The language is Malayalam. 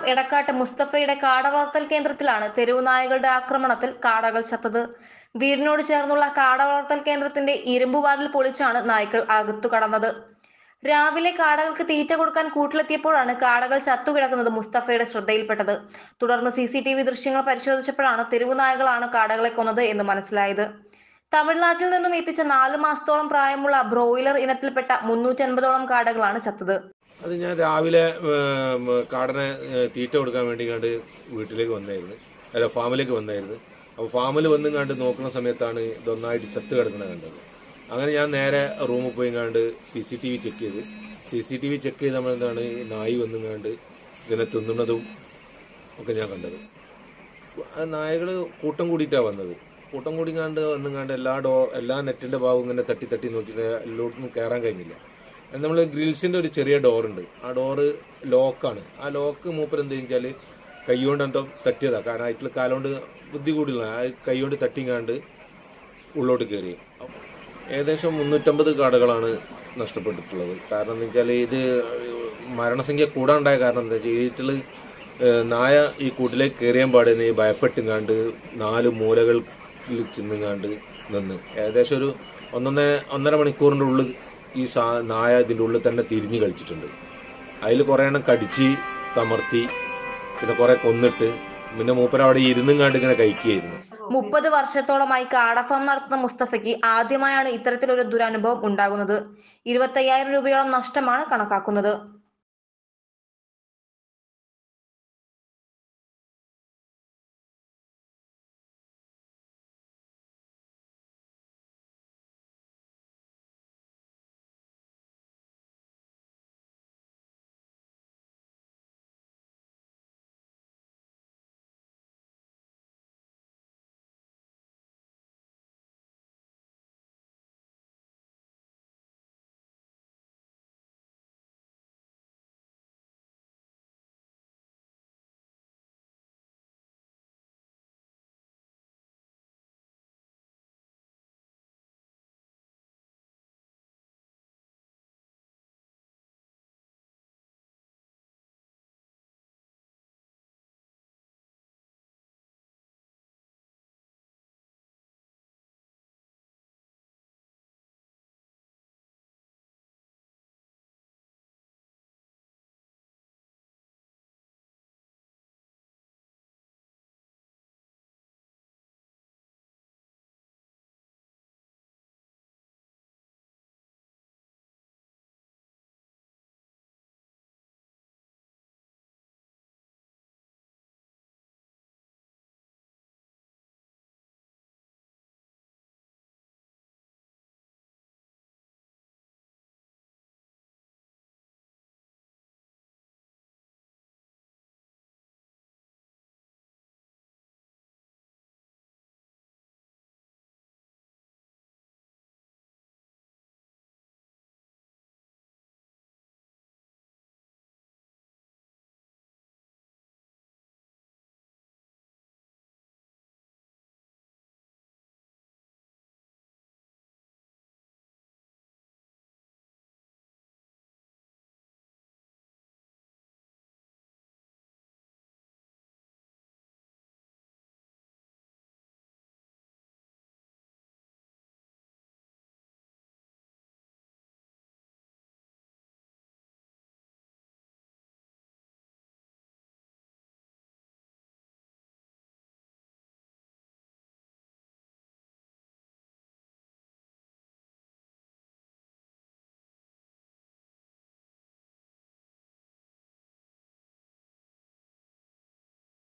എടക്കാട്ട് മുസ്തഫയുടെ കാട വളർത്തൽ കേന്ദ്രത്തിലാണ് തെരുവു നായകളുടെ ആക്രമണത്തിൽ കാടകൾ ചത്തത് വീടിനോട് ചേർന്നുള്ള കാട വളർത്തൽ കേന്ദ്രത്തിന്റെ ഇരുമ്പുവാതിൽ പൊളിച്ചാണ് നായ്ക്കൾ അകത്തു കടന്നത് രാവിലെ കാടകൾക്ക് തീറ്റ കൊടുക്കാൻ കൂട്ടിലെത്തിയപ്പോഴാണ് കാടകൾ ചത്തുകിടക്കുന്നത് മുസ്തഫയുടെ ശ്രദ്ധയിൽപ്പെട്ടത് തുടർന്ന് സി സി ടി വി ദൃശ്യങ്ങൾ പരിശോധിച്ചപ്പോഴാണ് തെരുവു നായകളാണ് കാടകളെ കൊന്നത് എന്ന് മനസ്സിലായത് തമിഴ്നാട്ടിൽ നിന്നും എത്തിച്ച നാല് മാസത്തോളം പ്രായമുള്ള ബ്രോയിലർ ഇനത്തിൽപ്പെട്ട മുന്നൂറ്റി അൻപതോളം കാടകളാണ് ചത്തത് അത് ഞാൻ രാവിലെ ഏം, കാടനെ ഏ, തീറ്റ കൊടുക്കാൻ വേണ്ടി കണ്ട് വീട്ടിലേക്ക് വന്നായിരുന്നു അല്ല ഫാമിലേക്ക് വന്നായിരുന്നു അപ്പോൾ ഫാമിൽ വന്നും കണ്ട് നോക്കുന്ന സമയത്താണ് ഇതൊന്നായിട്ട് ചത്ത് കിടക്കുന്നത് കണ്ടത് അങ്ങനെ ഞാൻ നേരെ റൂമിൽ പോയി കണ്ട് C C T V check ചെയ്ത് C C T V check ചെയ്ത് നമ്മളെന്താണ് ഈ നായി വന്നും കണ്ട് ഇതിനെ തിന്നുന്നതും ഒക്കെ ഞാൻ കണ്ടത് ആ നായകൾ കൂട്ടം കൂടിയിട്ടാണ് വന്നത് കൂട്ടം കൂടി കണ്ട് വന്നും കണ്ട് എല്ലാ ഡോ എല്ലാ നെറ്റിന്റെ ഭാഗവും ഇങ്ങനെ തട്ടി തട്ടി നോക്കിയിട്ട് എല്ലായിടത്തും കയറാൻ കഴിഞ്ഞില്ല നമ്മൾ ഗ്രിൽസിന്റെ ഒരു ചെറിയ ഡോറുണ്ട് ആ ഡോറ് ലോക്കാണ് ആ ലോക്ക് മൂപ്പർ എന്ത് വെച്ചാൽ കൈകൊണ്ട് എന്തോ തട്ടിയതാ കാരണം അതിൽ കാലുകൊണ്ട് ബുദ്ധി കൂടില്ല ആ കൈകൊണ്ട് തട്ടിങ്ങാണ്ട് ഉള്ളോട്ട് കയറി ഏകദേശം മുന്നൂറ്റമ്പത് കാടകളാണ് നഷ്ടപ്പെട്ടിട്ടുള്ളത് കാരണം എന്ന് വെച്ചാൽ ഇത് മരണസംഖ്യ കൂടാണ്ടായ കാരണം എന്താ വെച്ചാൽ വീട്ടിൽ നായ ഈ കൂട്ടിലേക്ക് കയറിയാൻ പാടിന് ഭയപ്പെട്ടുങ്ങാണ്ട് നാല് മൂലകളിൽ ചെന്നുങ്ങാണ്ട് നിന്ന് ഏകദേശം ഒരു ഒന്നൊന്നര ഒന്നര മണിക്കൂറിൻ്റെ ഉള്ളിൽ ഈ സാ നായ ഇതിൻ്റെ ഉള്ളിൽ തന്നെ തിരിഞ്ഞ് കളിച്ചിട്ടുണ്ട് അതിൽ കുറേ എണ്ണം കടിച്ച് തമർത്തി പിന്നെ കുറെ കൊന്നിട്ട് പിന്നെ മൂപ്പര അവിടെ ഇരുന്നും കണ്ട് ഇങ്ങനെ കഴിക്കുകയായിരുന്നു മുപ്പത് വർഷത്തോളമായി കാടഫാം നടത്തുന്ന മുസ്തഫയ്ക്ക് ആദ്യമായാണ് ഇത്തരത്തിലൊരു ദുരനുഭവം ഉണ്ടാകുന്നത് ഇരുപത്തയ്യായിരം രൂപയോളം നഷ്ടമാണ് കണക്കാക്കുന്നത്